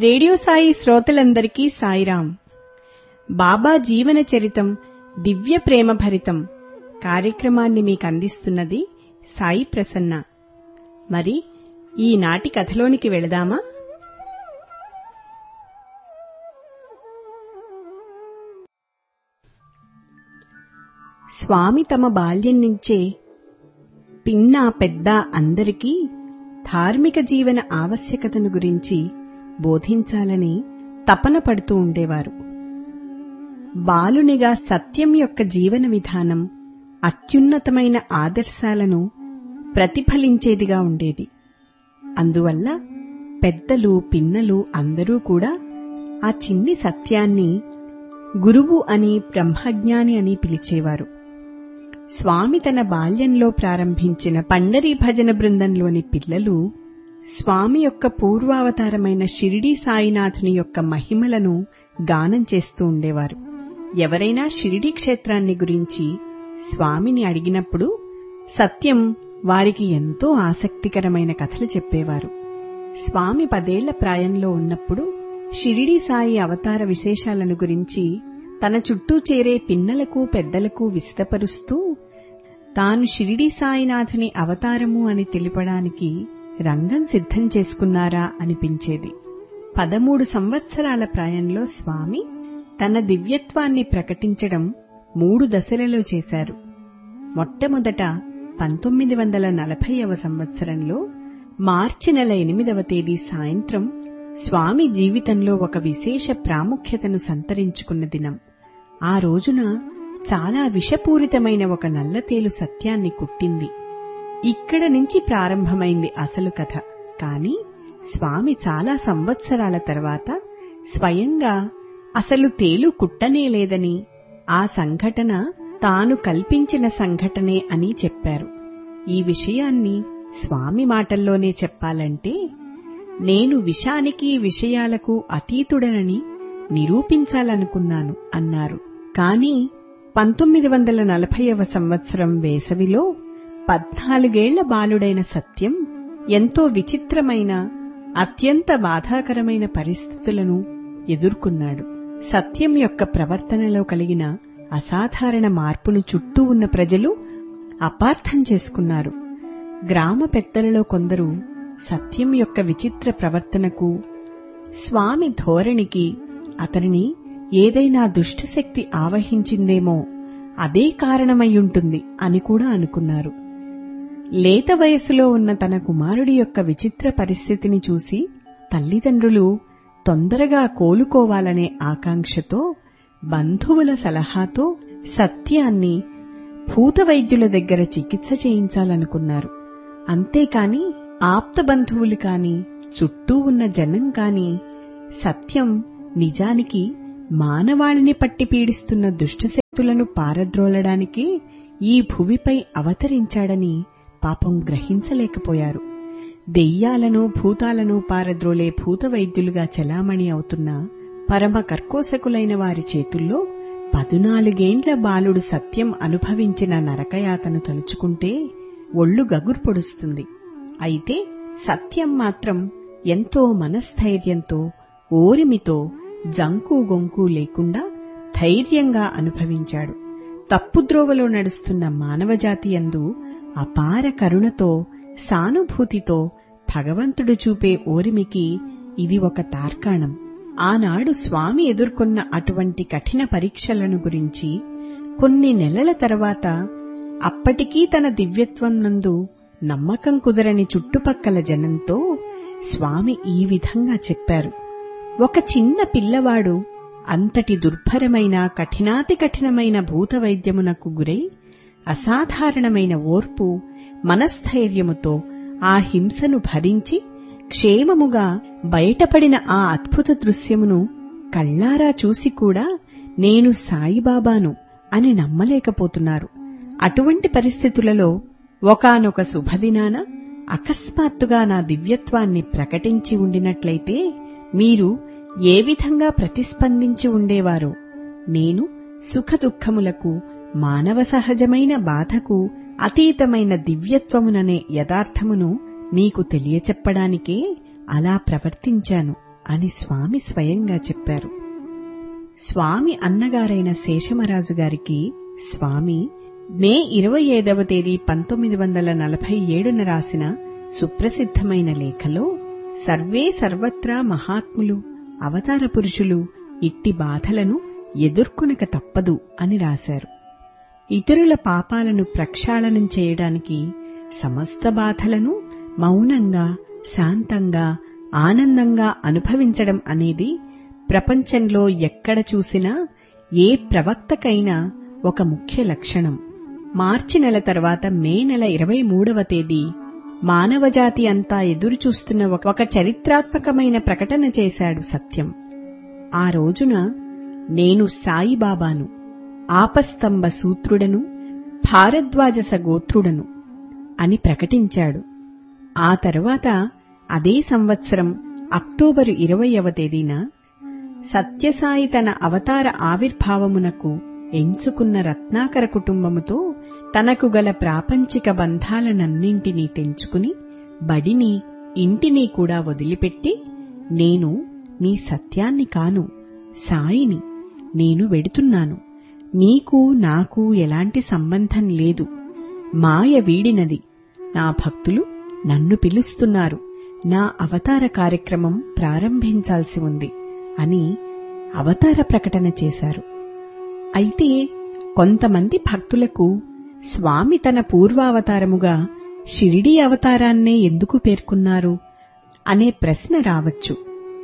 radio Sai శ్రోతలందరికీ సాయిరాం బాబా జీవన చరితం దివ్య ప్రేమ భరితం కార్యక్రమాన్ని మీకు అందిస్తున్నది సాయి ప్రసన్న మరి ఈనాటి కథలోనికి వెళదామా స్వామి తమ బాల్యం నుంచే పిన్న పెద్ద అందరికీ ధార్మిక జీవన ఆవశ్యకతను గురించి బోధించాలని తపన పడుతూ ఉండేవారు బాలునిగా సత్యం యొక్క జీవన విధానం అత్యున్నతమైన ఆదర్శాలను ప్రతిఫలించేదిగా ఉండేది అందువల్ల పెద్దలు పిన్నలు అందరూ కూడా ఆ చిన్ని సత్యాన్ని గురువు అని బ్రహ్మజ్ఞాని అని పిలిచేవారు స్వామి తన బాల్యంలో ప్రారంభించిన పండరీ భజన బృందంలోని పిల్లలు స్వామి యొక్క పూర్వావతారమైన షిరిడీ సాయినాథుని యొక్క మహిమలను గానం చేస్తూ ఉండేవారు ఎవరైనా షిరిడీ క్షేత్రాన్ని గురించి స్వామిని అడిగినప్పుడు సత్యం వారికి ఎంతో ఆసక్తికరమైన కథలు చెప్పేవారు స్వామి పదేళ్ల ప్రాయంలో ఉన్నప్పుడు షిరిడీ సాయి అవతార విశేషాలను గురించి తన చుట్టూ చేరే పిన్నలకు పెద్దలకు విస్తపరుస్తూ తాను షిరిడీ సాయినాథుని అవతారము అని తెలుపడానికి రంగం సిద్ధం చేసుకున్నారా అనిపించేది పదమూడు సంవత్సరాల ప్రాయంలో స్వామి తన దివ్యత్వాన్ని ప్రకటించడం మూడు దశలలో చేశారు మొట్టమొదట పంతొమ్మిది వందల నలభైవ సంవత్సరంలో మార్చి నెల ఎనిమిదవ తేదీ సాయంత్రం స్వామి జీవితంలో ఒక విశేష ప్రాముఖ్యతను సంతరించుకున్న దినం ఆ రోజున చాలా విషపూరితమైన ఒక నల్లతేలు సత్యాన్ని కుట్టింది ఇక్కడ నుంచి ప్రారంభమైంది అసలు కథ కాని స్వామి చాలా సంవత్సరాల తర్వాత స్వయంగా అసలు తేలు కుట్టనే లేదని ఆ సంఘటన తాను కల్పించిన సంఘటనే అని చెప్పారు ఈ విషయాన్ని స్వామి మాటల్లోనే చెప్పాలంటే నేను విషానికి విషయాలకు అతీతుడనని నిరూపించాలనుకున్నాను అన్నారు కాని పంతొమ్మిది వందల నలభైవ సంవత్సరం వేసవిలో పద్నాలుగేళ్ల బాలుడైన సత్యం ఎంతో విచిత్రమైన అత్యంత బాధాకరమైన పరిస్థితులను ఎదుర్కొన్నాడు సత్యం యొక్క ప్రవర్తనలో కలిగిన అసాధారణ మార్పును చుట్టూ ఉన్న ప్రజలు అపార్థం చేసుకున్నారు గ్రామ పెద్దలలో కొందరు సత్యం యొక్క విచిత్ర ప్రవర్తనకు స్వామి ధోరణికి అతనిని ఏదైనా దుష్టశక్తి ఆవహించిందేమో అదే కారణమయ్యుంటుంది అని కూడా అనుకున్నారు లేత వయసులో ఉన్న తన కుమారుడి యొక్క విచిత్ర పరిస్థితిని చూసి తల్లిదండ్రులు తొందరగా కోలుకోవాలనే ఆకాంక్షతో బంధువుల సలహాతో సత్యాన్ని భూత వైద్యుల దగ్గర చికిత్స చేయించాలనుకున్నారు అంతేకాని ఆప్త బంధువులు కాని చుట్టూ ఉన్న జనం కాని సత్యం నిజానికి మానవాళిని పట్టి పీడిస్తున్న దుష్టశక్తులను పారద్రోలడానికి ఈ భువిపై అవతరించాడని పాపం గ్రహించలేకపోయారు దెయ్యాలను భూతాలను పారద్రోలే భూత వైద్యులుగా చలామణి అవుతున్న పరమ కర్కోశకులైన వారి చేతుల్లో పదునాలుగేండ్ల బాలుడు సత్యం అనుభవించిన నరకయాతను తలుచుకుంటే ఒళ్ళు గగురు పొడుస్తుంది అయితే సత్యం మాత్రం ఎంతో మనస్థైర్యంతో ఓరిమితో జంకు గొంకు లేకుండా ధైర్యంగా అనుభవించాడు తప్పుద్రోవలో నడుస్తున్న మానవజాతి అందు అపార కరుణతో సానుభూతితో భగవంతుడు చూపే ఓరిమికి ఇది ఒక తార్కాణం ఆనాడు స్వామి ఎదుర్కొన్న అటువంటి కఠిన పరీక్షలను గురించి కొన్ని నెలల తర్వాత అప్పటికీ తన దివ్యత్వం నందు నమ్మకం కుదరని చుట్టుపక్కల జనంతో స్వామి ఈ విధంగా చెప్పారు ఒక చిన్న పిల్లవాడు అంతటి దుర్భరమైన కఠినాతి కఠినమైన భూత వైద్యమునకు గురై అసాధారణమైన ఓర్పు మనస్థైర్యముతో ఆ హింసను భరించి క్షేమముగా బయటపడిన ఆ అద్భుత దృశ్యమును కళ్లారా చూసి కూడా నేను సాయిబాబాను అని నమ్మలేకపోతున్నారు అటువంటి పరిస్థితులలో ఒకనొక శుభదినాన అకస్మాత్తుగా నా దివ్యత్వాన్ని ప్రకటించి ఉండినట్లయితే మీరు ఏ విధంగా ప్రతిస్పందించి ఉండేవారో నేను సుఖదుఖములకు మానవ సహజమైన బాధకు అతీతమైన దివ్యత్వముననే యథార్థమును మీకు తెలియచెప్పడానికే అలా ప్రవర్తించాను అని స్వామి స్వయంగా చెప్పారు స్వామి అన్నగారైన శేషమరాజు గారికి స్వామి మే ఇరవై ఐదవ తేదీ పంతొమ్మిది వందల నలభై ఏడున రాసిన సుప్రసిద్ధమైన లేఖలో సర్వే సర్వత్రా మహాత్ములు అవతార పురుషులు ఇట్టి బాధలను ఎదుర్కొనక తప్పదు అని రాశారు ఇతరుల పాపాలను ప్రక్షాళనం చేయడానికి సమస్త బాధలను మౌనంగా శాంతంగా ఆనందంగా అనుభవించడం అనేది ప్రపంచంలో ఎక్కడ చూసినా ఏ ప్రవక్తకైనా ఒక ముఖ్య లక్షణం మార్చి నెల తర్వాత మే నెల ఇరవై మూడవ తేదీ మానవజాతి అంతా ఎదురుచూస్తున్న ఒక చరిత్రాత్మకమైన ప్రకటన చేశాడు సత్యం ఆ రోజున నేను సాయిబాబాను ఆపస్తంభ సూత్రుడను భారద్వాజస గోత్రుడను అని ప్రకటించాడు ఆ తరువాత అదే సంవత్సరం అక్టోబరు ఇరవయవ తేదీన సత్యసాయి తన అవతార ఆవిర్భావమునకు ఎంచుకున్న రత్నాకర కుటుంబముతో తనకు గల ప్రాపంచిక బంధాలనన్నింటినీ తెంచుకుని బడిని ఇంటిని కూడా వదిలిపెట్టి నేను నీ సత్యాన్ని కాను సాయిని నేను వెడుతున్నాను నీకు నాకు ఎలాంటి సంబంధం లేదు మాయ వీడినది నా భక్తులు నన్ను పిలుస్తున్నారు నా అవతార కార్యక్రమం ప్రారంభించాల్సి ఉంది అని అవతార ప్రకటన చేశారు అయితే కొంతమంది భక్తులకు స్వామి తన పూర్వావతారముగా షిరిడీ అవతారాన్నే ఎందుకు పేర్కొన్నారు అనే ప్రశ్న రావచ్చు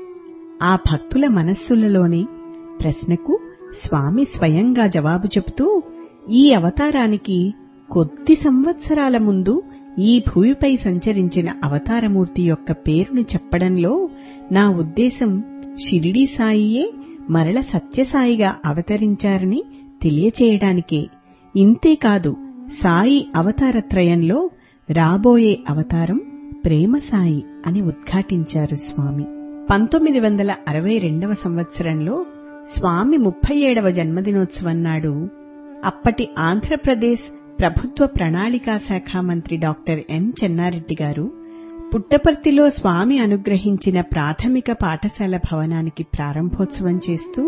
ఆ భక్తుల మనస్సులలోని ప్రశ్నకు స్వామి స్వయంగా జవాబు చెబుతూ ఈ అవతారానికి కొద్ది సంవత్సరాల ముందు ఈ భూమిపై సంచరించిన అవతారమూర్తి యొక్క పేరును చెప్పడంలో నా ఉద్దేశం షిరిడీ సాయియే మరల సత్యసాయిగా అవతరించారని తెలియచేయడానికే ఇంతేకాదు సాయి అవతారత్రయంలో రాబోయే అవతారం ప్రేమ సాయి అని ఉద్ఘాటించారు స్వామి పంతొమ్మిది వందల అరవై రెండవ సంవత్సరంలో స్వామి ముప్పై ఏడవ జన్మదినోత్సవం నాడు అప్పటి ఆంధ్రప్రదేశ్ ప్రభుత్వ ప్రణాళికా శాఖ మంత్రి డాక్టర్ ఎం చెన్నారెడ్డి గారు పుట్టపర్తిలో స్వామి అనుగ్రహించిన ప్రాథమిక పాఠశాల భవనానికి ప్రారంభోత్సవం చేస్తూ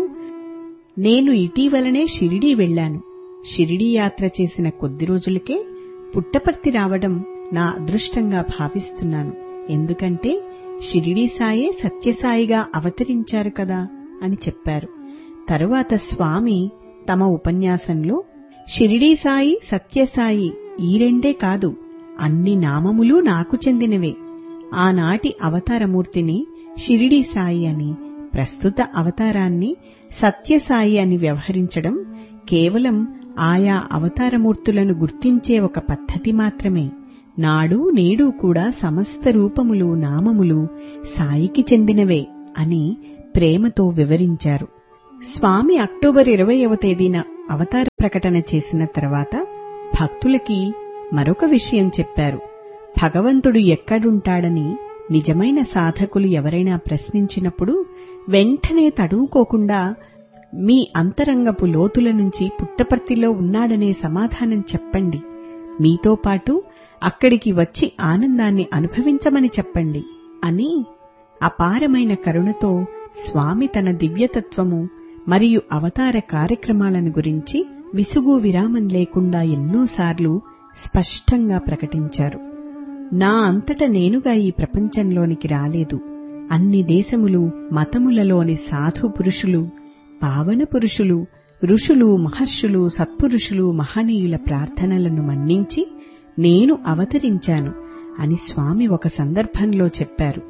నేను ఇటీవలనే షిరిడీ వెళ్లాను షిరిడీ యాత్ర చేసిన కొద్ది రోజులకే పుట్టపర్తి రావడం నా అదృష్టంగా భావిస్తున్నాను ఎందుకంటే షిరిడీ సాయే సత్యసాయిగా అవతరించారు కదా అని చెప్పారు తరువాత స్వామి తమ ఉపన్యాసంలో షిరిడీ సాయి సత్యసాయి ఈ రెండే కాదు అన్ని నామములు నాకు చెందినవే ఆనాటి అవతారమూర్తిని షిరిడీ సాయి అని ప్రస్తుత అవతారాన్ని సత్యసాయి అని వ్యవహరించడం కేవలం ఆయా అవతారమూర్తులను గుర్తించే ఒక పద్ధతి మాత్రమే నాడు నేడు కూడా సమస్త రూపములు నామములు సాయికి చెందినవే అని ప్రేమతో వివరించారు స్వామి అక్టోబర్ ఇరవైవ తేదీన అవతార ప్రకటన చేసిన తర్వాత భక్తులకి మరొక విషయం చెప్పారు భగవంతుడు ఎక్కడుంటాడని నిజమైన సాధకులు ఎవరైనా ప్రశ్నించినప్పుడు వెంటనే తడువుకోకుండా మీ అంతరంగపు లోతుల నుంచి పుట్టపర్తిలో ఉన్నాడనే సమాధానం చెప్పండి మీతో పాటు అక్కడికి వచ్చి ఆనందాన్ని అనుభవించమని చెప్పండి అని అపారమైన కరుణతో స్వామి తన దివ్యతత్వము మరియు అవతార కార్యక్రమాలను గురించి విసుగు విరామం లేకుండా ఎన్నోసార్లు స్పష్టంగా ప్రకటించారు నా అంతట నేనుగా ఈ ప్రపంచంలోనికి రాలేదు అన్ని దేశములు మతములలోని సాధు పురుషులు పావన పురుషులు ఋషులు మహర్షులు సత్పురుషులు మహనీయుల ప్రార్థనలను మన్నించి నేను అవతరించాను అని స్వామి ఒక సందర్భంలో చెప్పారు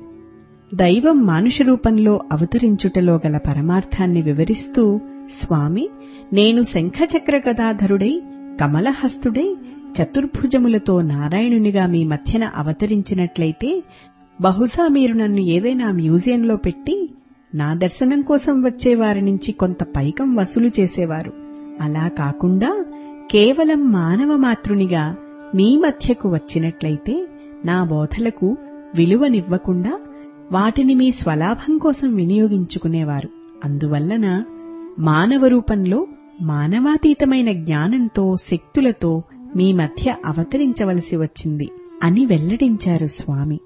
దైవం మానుష రూపంలో అవతరించుటలో గల పరమార్థాన్ని వివరిస్తూ స్వామి నేను శంఖచక్ర గదాధరుడై కమలహస్తుడై చతుర్భుజములతో నారాయణునిగా మీ మధ్యన అవతరించినట్లయితే బహుశా మీరు నన్ను ఏదైనా మ్యూజియంలో పెట్టి నా దర్శనం కోసం వచ్చే వారి నుంచి కొంత పైకం వసూలు చేసేవారు అలా కాకుండా కేవలం మానవ మాతృనిగా మీ మధ్యకు వచ్చినట్లయితే నా బోధలకు విలువనివ్వకుండా వాటిని మీ స్వలాభం కోసం వినియోగించుకునేవారు అందువల్లన మానవ రూపంలో మానవాతీతమైన జ్ఞానంతో శక్తులతో మీ మధ్య అవతరించవలసి వచ్చింది అని వెల్లడించారు స్వామి